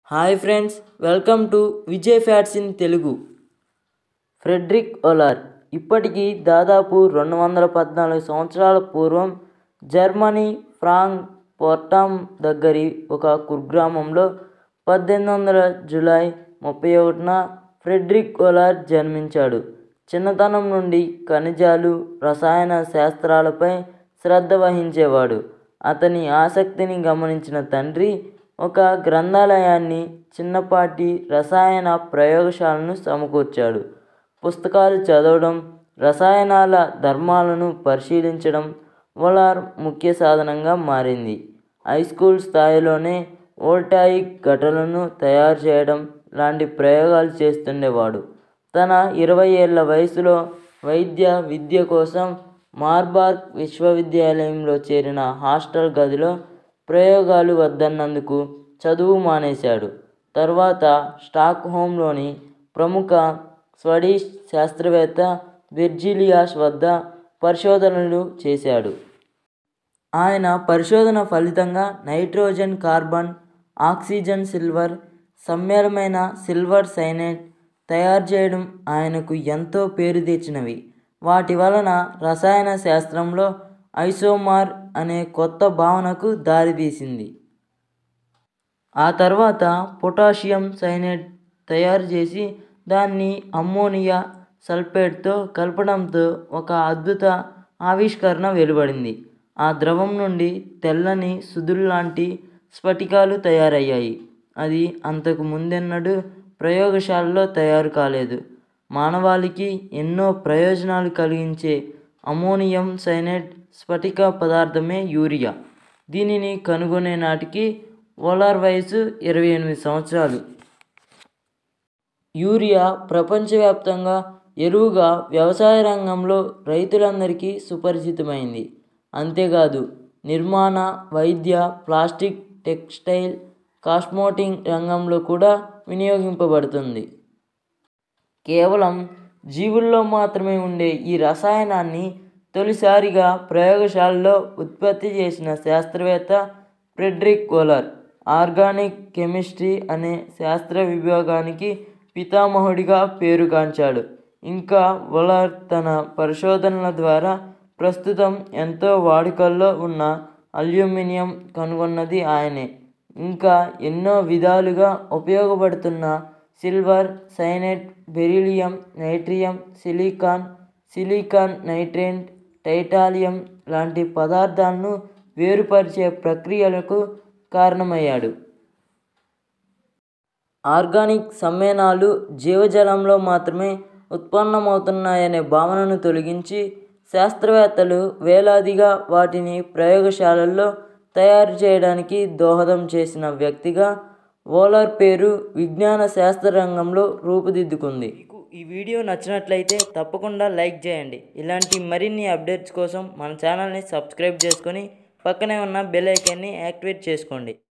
hi friends welcome to Vijay facts in Telugu Friedrich Wohler ఇప్పటికి దాదాపు రెండు వందల పద్నాలుగు సంవత్సరాల పూర్వం జర్మనీ ఫ్రాంక్ పోర్టామ్ దగ్గరి ఒక కుగ్రామంలో పద్దెనిమిది వందల జూలై ముప్పై ఒకటిన ఫ్రెడ్రిక్ ఒలార్ జన్మించాడు చిన్నతనం నుండి ఖనిజాలు రసాయన శాస్త్రాలపై శ్రద్ధ వహించేవాడు అతని ఆసక్తిని గమనించిన తండ్రి ఒక గ్రంథాలయాన్ని చిన్నపాటి రసాయన ప్రయోగశాలను సమకూర్చాడు పుస్తకాలు చదవడం రసాయనాల ధర్మాలను పరిశీలించడం ఒలార్ ముఖ్య సాధనంగా మారింది హై స్కూల్ స్థాయిలోనే వోల్టాయిక్ ఘటనలను తయారు చేయడం లాంటి ప్రయోగాలు చేస్తుండేవాడు తన ఇరవై ఏళ్ల వయసులో వైద్య విద్య కోసం మార్బార్గ్ విశ్వవిద్యాలయంలో చేరిన హాస్టల్ గదిలో ప్రయోగాలు వద్దన్నందుకు చదువు మానేశాడు తర్వాత స్టాక్ హోమ్లోని ప్రముఖ స్వడిష్ శాస్త్రవేత్త విర్జిలియాస్ వద్ద పరిశోధనలు చేశాడు ఆయన పరిశోధన ఫలితంగా నైట్రోజన్ కార్బన్ ఆక్సిజన్ సిల్వర్ సమ్మేళమైన సిల్వర్ సైనైడ్ తయారు చేయడం ఆయనకు ఎంతో పేరు తెచ్చినవి వాటి వలన రసాయన శాస్త్రంలో ఐసోమార్ అనే కొత్త భావనకు దారితీసింది ఆ తర్వాత పొటాషియం సైనైడ్ తయారు చేసి దాన్ని అమ్మోనియా సల్ఫేట్తో కలపడంతో ఒక అద్భుత ఆవిష్కరణ వెలువడింది ఆ ద్రవం నుండి తెల్లని సుదుల్లాంటి స్ఫటికాలు తయారయ్యాయి అది అంతకు ముందెన్నడూ ప్రయోగశాలలో తయారు కాలేదు మానవాళికి ఎన్నో ప్రయోజనాలు కలిగించే అమోనియం సైనైడ్ స్ఫటిక పదార్థమే యూరియా దీనిని కనుగొనే నాటికి ఓలార్ వయసు ఇరవై ఎనిమిది సంవత్సరాలు యూరియా ప్రపంచవ్యాప్తంగా ఎరువుగా వ్యవసాయ రంగంలో రైతులందరికీ సుపరిచితమైంది అంతేకాదు నిర్మాణ వైద్య ప్లాస్టిక్ టెక్స్టైల్ కాస్మోటింగ్ రంగంలో కూడా వినియోగింపబడుతుంది కేవలం జీవుల్లో మాత్రమే ఉండే ఈ రసాయనాన్ని తొలిసారిగా ప్రయోగశాలలో ఉత్పత్తి చేసిన శాస్త్రవేత్త ఫ్రెడ్రిక్ ఓలర్ ఆర్గానిక్ కెమిస్ట్రీ అనే శాస్త్ర విభాగానికి పితామహుడిగా పేరుగాంచాడు ఇంకా ఓలర్ తన పరిశోధనల ద్వారా ప్రస్తుతం ఎంతో వాడుకల్లో ఉన్న అల్యూమినియం కనుగొన్నది ఆయనే ఇంకా ఎన్నో విధాలుగా ఉపయోగపడుతున్న సిల్వర్ సైనైడ్ బెరీలియం నైట్రియం సిలికాన్ సిలికాన్ నైట్రేట్ టైటాలియం లాంటి పదార్థాలను వేరుపరిచే ప్రక్రియలకు కారణమయ్యాడు ఆర్గానిక్ సమ్మేళనాలు జీవజలంలో మాత్రమే ఉత్పన్నమవుతున్నాయనే భావనను తొలగించి శాస్త్రవేత్తలు వేలాదిగా వాటిని ప్రయోగశాలల్లో తయారు చేయడానికి దోహదం చేసిన వ్యక్తిగా ఓలర్ పేరు విజ్ఞాన శాస్త్ర రంగంలో రూపుదిద్దుకుంది మీకు ఈ వీడియో నచ్చినట్లయితే తప్పకుండా లైక్ చేయండి ఇలాంటి మరిన్ని అప్డేట్స్ కోసం మన ఛానల్ని సబ్స్క్రైబ్ చేసుకొని పక్కనే ఉన్న బెల్ ఐకాన్ని యాక్టివేట్ చేసుకోండి